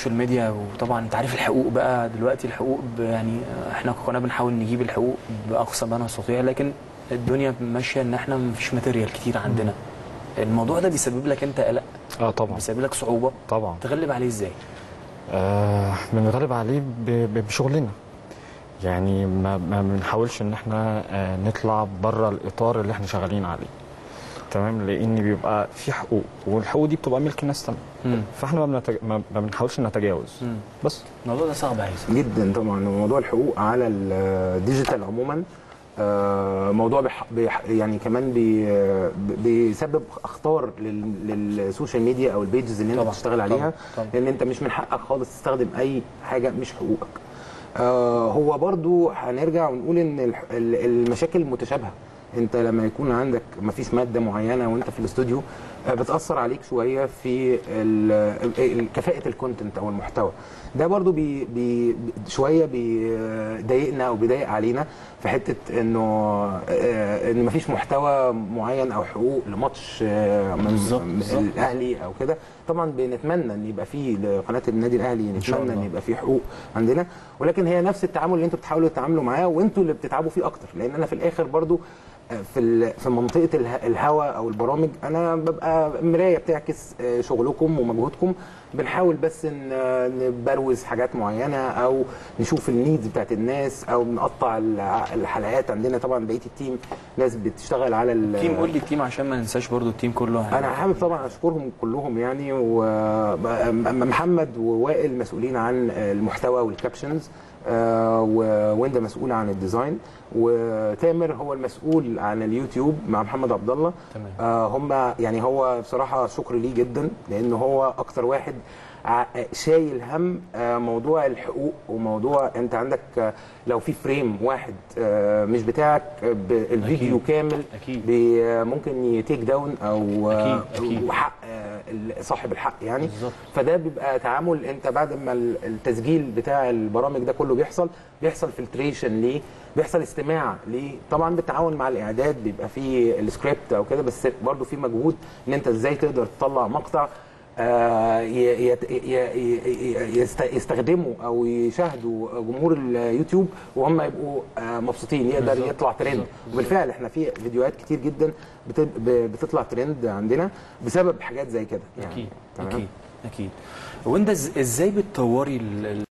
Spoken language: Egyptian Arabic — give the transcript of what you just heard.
السوشيال ميديا وطبعا انت عارف الحقوق بقى دلوقتي الحقوق ب- يعني احنا كقناه بنحاول نجيب الحقوق باقصى ما نستطيع لكن الدنيا ماشيه ان احنا مفيش ماتيريال كتير عندنا الموضوع ده بيسبب لك انت قلق اه طبعا بيسبب لك صعوبه طبعا تغلب عليه ازاي آه بنغلب عليه ب- ب- بشغلنا يعني ما ما بنحاولش ان احنا آه نطلع بره الاطار اللي احنا شغالين عليه تمام لان بيبقى في حقوق والحقوق دي بتبقى ملك ناس تانية مم. فاحنا ما, بنتج... ما ما بنحاولش نتجاوز مم. بس الموضوع ده صعب يا هيثم جدا طبعا موضوع الحقوق على الديجيتال عموما آه، موضوع بح بح يعني كمان بي بيسبب اخطار لل- للسوشيال ميديا او البيجز اللي انت طبعاً، بتشتغل عليها طبعاً، طبعاً. لان انت مش من حقك خالص تستخدم اي حاجه مش حقوقك آه، هو برضو هنرجع ونقول ان الح- ال- المشاكل متشابهه انت لما يكون عندك مفيش ماده معينه وانت في الاستوديو آه، بتاثر عليك شويه في ال- ال- كفاءه الكونتنت او المحتوى ده برضو بي بي شويه بيضايقنا او بيضايق علينا في حته انه آه، ان مفيش محتوى معين او حقوق لماتش آه، من بالظبط، من بالظبط. الاهلي او كده طبعا بنتمنى ان يبقى فيه لقناه النادي الاهلي شاء نتمنى ان الله. يبقى فيه حقوق عندنا ولكن هي نفس التعامل اللي انتوا بتحاولوا تتعاملوا معاه وانتوا اللي بتتعبوا فيه اكتر لان انا في الاخر برضو آه، في ال- في منطقه اله- الهوا او البرامج انا ببقى مرايه بتعكس آه، شغلكم ومجهودكم بنحاول بس ان آه، نبروز حاجات معينه او نشوف النيدز بتاعت الناس او نقطع الع- الحلقات عندنا طبعا بقيه التيم ناس بتشتغل على ال- التيم قول لي التيم عشان ما ننساش برضو التيم كله انا حابب طبعا اشكرهم كلهم يعني ومحمد ووائل مسؤولين عن المحتوى والكابشنز آه، وويندا مسؤول عن الديزاين وتامر هو المسؤول عن اليوتيوب مع محمد عبد الله تمام. آه، هم يعني هو بصراحه شكر ليه جدا لان هو اكتر واحد ع- شايل هم آه، موضوع الحقوق وموضوع انت عندك آه، لو في فريم واحد آه، مش بتاعك آه، ب- الفيديو أكيد. كامل أكيد. بي- آه، ممكن يتيك داون او آه، أكيد، أكيد. وحق آه، صاحب الحق يعني بالظبط. فده بيبقى تعامل انت بعد ما ال- التسجيل بتاع البرامج ده كله بيحصل بيحصل فلتريشن ليه بيحصل استماع ليه طبعا بالتعاون مع الاعداد بيبقى فيه السكريبت او كده بس برضو في مجهود ان انت ازاي تقدر تطلع مقطع آه، ي- يت- ي- ي- يست- يستخدموا او يشاهدوا جمهور اليوتيوب وهم يبقوا آه، مبسوطين يقدر بالظبط، يطلع ترند بالظبط، وبالفعل احنا في فيديوهات كتير جدا بت- ب- بتطلع ترند عندنا بسبب حاجات زي كده يعني اكيد تمام؟ اكيد اكيد وانت إز- ازاي بتطوري ال- ال-